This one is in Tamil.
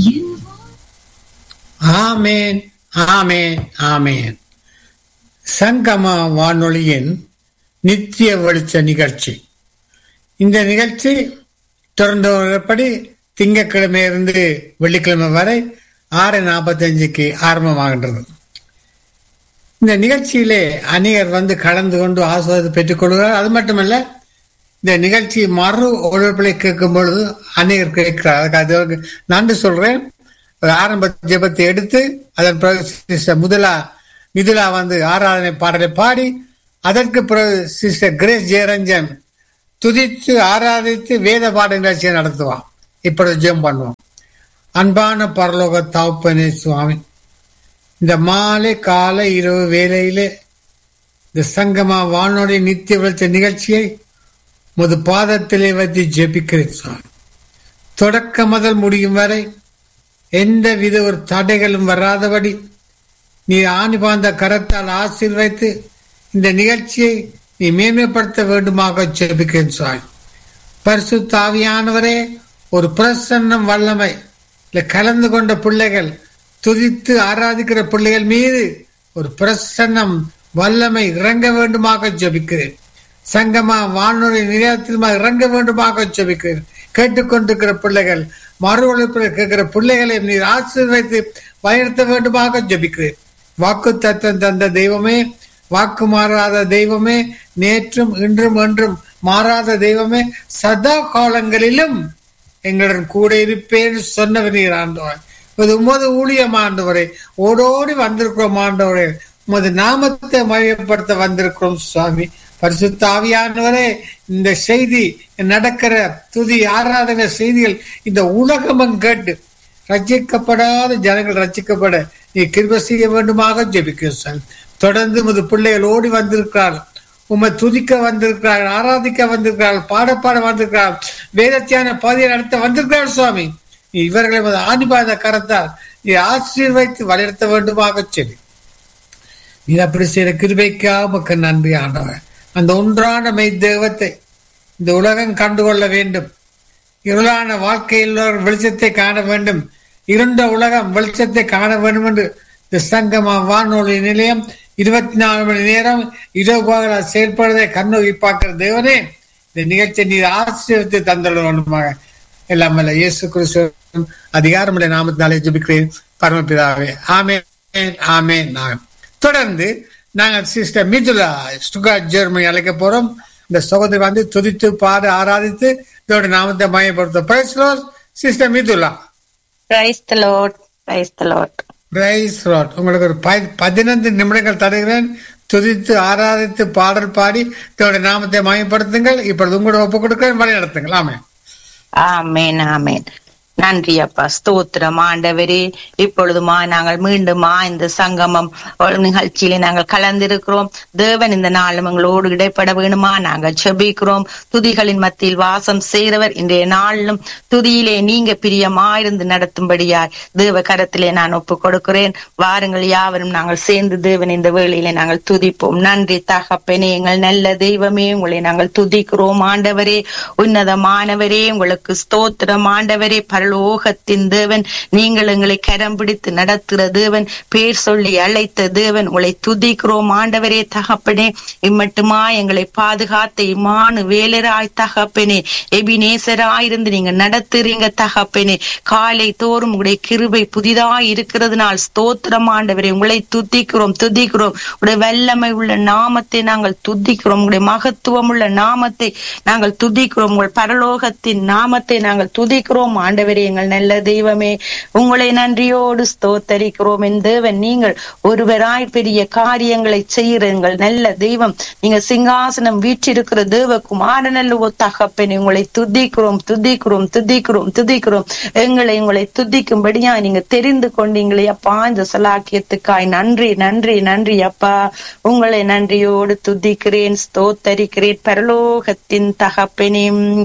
ஆமேன் ஆமேன் ஆமேன் சங்கமா வானொலியின் நித்திய வெளிச்ச நிகழ்ச்சி இந்த நிகழ்ச்சி தொடர்ந்தபடி திங்கட்கிழமை இருந்து வெள்ளிக்கிழமை வரை ஆறு நாற்பத்தஞ்சுக்கு ஆரம்பமாகின்றது இந்த நிகழ்ச்சியிலே அநேகர் வந்து கலந்து கொண்டு ஆசுவாதத்தை பெற்றுக் கொள்கிறார் அது மட்டுமல்ல இந்த நிகழ்ச்சி மறு ஒழுப்பிலை கேட்கும் பொழுது அநேகர் கேட்கிறார் அதுக்கு அது நன்றி சொல்றேன் ஒரு ஆரம்ப ஜெபத்தை எடுத்து அதன் பிறகு சிஸ்டர் முதலா மிதுலா வந்து ஆராதனை பாடலை பாடி அதற்கு பிறகு சிஸ்டர் கிரேஸ் ஜெயரஞ்சன் துதித்து ஆராதித்து வேத பாட நிகழ்ச்சியை நடத்துவான் இப்படி ஜெபம் பண்ணுவோம் அன்பான பரலோக தாப்பனே சுவாமி இந்த மாலை காலை இரவு வேலையிலே இந்த சங்கமா வானொலி நித்திய வெளிச்ச நிகழ்ச்சியை முது பாதத்திலே வைத்து ஜெபிக்கிறேன் சுவாமி தொடக்க முதல் முடியும் வரை எந்த வித ஒரு தடைகளும் வராதபடி நீ ஆணி பாந்த கரத்தால் ஆசீர்வைத்து இந்த நிகழ்ச்சியை நீ மேன்மைப்படுத்த வேண்டுமாக ஜெபிக்கிறேன் சுவாமி பரிசு தாவியானவரே ஒரு பிரசன்னம் வல்லமை இல்லை கலந்து கொண்ட பிள்ளைகள் துதித்து ஆராதிக்கிற பிள்ளைகள் மீது ஒரு பிரசன்னம் வல்லமை இறங்க வேண்டுமாக ஜபிக்கிறேன் சங்கமா வானொலி நிலையத்தில் இறங்க வேண்டுமாக ஜபிக்கிறேன் கேட்டுக்கொண்டிருக்கிற பிள்ளைகள் மறு ஒழிப்பில் கேட்கிற பிள்ளைகளை நீர் ஆசீர்வைத்து வழிநடத்த வேண்டுமாக ஜபிக்கிறேன் வாக்கு தத்தம் தந்த தெய்வமே வாக்கு மாறாத தெய்வமே நேற்றும் இன்றும் என்றும் மாறாத தெய்வமே சதா காலங்களிலும் எங்களுடன் கூட இருப்பேன் சொன்னவர் நீர் ஆண்டவர் இது உமது ஊழியம் ஆண்டவரே ஓடோடி வந்திருக்கிறோம் ஆண்டவரே உமது நாமத்தை மையப்படுத்த வந்திருக்கிறோம் சுவாமி பரிசுத்த ஆவியானவரே இந்த செய்தி நடக்கிற துதி ஆராதனை செய்திகள் இந்த உலகமும் கேட்டு ரச்சிக்கப்படாத ஜனங்கள் ரச்சிக்கப்பட நீ கிருப செய்ய வேண்டுமாக ஜெபிக்க சாமி தொடர்ந்து உமது பிள்ளைகள் ஓடி வந்திருக்கிறார்கள் உம்மை துதிக்க வந்திருக்கிறார்கள் ஆராதிக்க வந்திருக்கிறார்கள் பாட பாட வந்திருக்கிறார்கள் வேதத்தியான பாதையை நடத்த வந்திருக்கிறார் சுவாமி இவர்களை ஆதிபாத கரத்தால் நீ ஆசீர்வைத்து வலியுறுத்த வேண்டுமாக சொல்லி நீ அப்படி செய்யற கிருபைக்கா உமக்கு நன்றி ஆண்டவன் அந்த ஒன்றான மெய் தெய்வத்தை இந்த உலகம் கண்டுகொள்ள வேண்டும் இருளான வாழ்க்கையில் வெளிச்சத்தை காண வேண்டும் இருண்ட உலகம் வெளிச்சத்தை காண வேண்டும் என்று இந்த சங்கமா வானொலி நிலையம் இருபத்தி நாலு மணி நேரம் இரவு செயல்படுவதை கண்ணோக்கி பார்க்கிற தேவனே இந்த நிகழ்ச்சியை நீர் ஆசீர்வத்தை தந்துள்ள வேண்டுமாக எல்லாம் அல்ல இயேசு கிறிஸ்து அதிகாரமுடைய நாமத்தினாலே ஜபிக்கிறேன் பரமபிதாவே ஆமே ஆமே நான் தொடர்ந்து நாங்கள் சிஸ்டர் மிதுலா ஸ்டுகா ஜெர்மனி அழைக்க போறோம் இந்த சகோதரி வந்து துதித்து பாடு ஆராதித்து இதோட நாமத்தை மையப்படுத்த praise sister Mithula praise the lord praise the lord praise lord உங்களுக்கு ஒரு பதினைந்து நிமிடங்கள் தருகிறேன் துதித்து ஆராதித்து பாடல் பாடி இதோட நாமத்தை மையப்படுத்துங்கள் இப்பொழுது உங்களோட ஒப்பு கொடுக்கிறேன் வழி நடத்துங்கள் ஆமே ஆமேன் ஆமேன் நன்றி அப்பா ஸ்தோத்திரம் ஆண்டவரே இப்பொழுதுமா நாங்கள் மீண்டுமா இந்த சங்கமம் நிகழ்ச்சியிலே நாங்கள் கலந்திருக்கிறோம் தேவன் இந்த நாளும் எங்களோடு இடைப்பட வேணுமா நாங்கள் செபிக்கிறோம் துதிகளின் மத்தியில் வாசம் செய்தவர் இன்றைய நாளிலும் துதியிலே நீங்க பிரியமாயிருந்து நடத்தும்படியாய் தேவ கரத்திலே நான் ஒப்பு கொடுக்கிறேன் வாருங்கள் யாவரும் நாங்கள் சேர்ந்து தேவன் இந்த வேளையிலே நாங்கள் துதிப்போம் நன்றி தகப்பனே எங்கள் நல்ல தெய்வமே உங்களை நாங்கள் துதிக்கிறோம் ஆண்டவரே உன்னதமானவரே உங்களுக்கு ஸ்தோத்திரம் ஆண்டவரே பரலோகத்தின் தேவன் நீங்கள் எங்களை கரம் பிடித்து நடத்துகிற தேவன் பேர் சொல்லி அழைத்த தேவன் உங்களை துதிக்கிறோம் ஆண்டவரே தகப்பனே இம்மட்டுமா எங்களை பாதுகாத்த இம்மானு வேலராய் தகப்பனே எபினேசராயிருந்து நீங்க நடத்துறீங்க தகப்பனே காலை தோறும் உங்களுடைய கிருபை புதிதாய் இருக்கிறதுனால் ஸ்தோத்திரம் ஆண்டவரே உங்களை துதிக்கிறோம் துதிக்கிறோம் உடைய வல்லமை உள்ள நாமத்தை நாங்கள் துதிக்கிறோம் உங்களுடைய மகத்துவம் உள்ள நாமத்தை நாங்கள் துதிக்கிறோம் உங்கள் பரலோகத்தின் நாமத்தை நாங்கள் துதிக்கிறோம் ஆண்டவரே எங்கள் நல்ல தெய்வமே உங்களை நன்றியோடு ஸ்தோத்தரிக்கிறோம் என் தேவன் நீங்கள் ஒருவராய் பெரிய காரியங்களை செய்கிற எங்கள் நல்ல தெய்வம் நீங்க சிங்காசனம் வீற்றிருக்கிற தேவ குமாரனல்லுவோ தகப்பனே உங்களை துதிக்கிறோம் துதிக்கிறோம் துதிக்கிறோம் துதிக்கிறோம் எங்களை உங்களை துதிக்கும்படியா நீங்க தெரிந்து கொண்டீங்களே அப்பா இந்த சலாக்கியத்துக்காய் நன்றி நன்றி நன்றி அப்பா உங்களை நன்றியோடு துதிக்கிறேன் ஸ்தோத்தரிக்கிறேன் பரலோகத்தின் தகப்பனே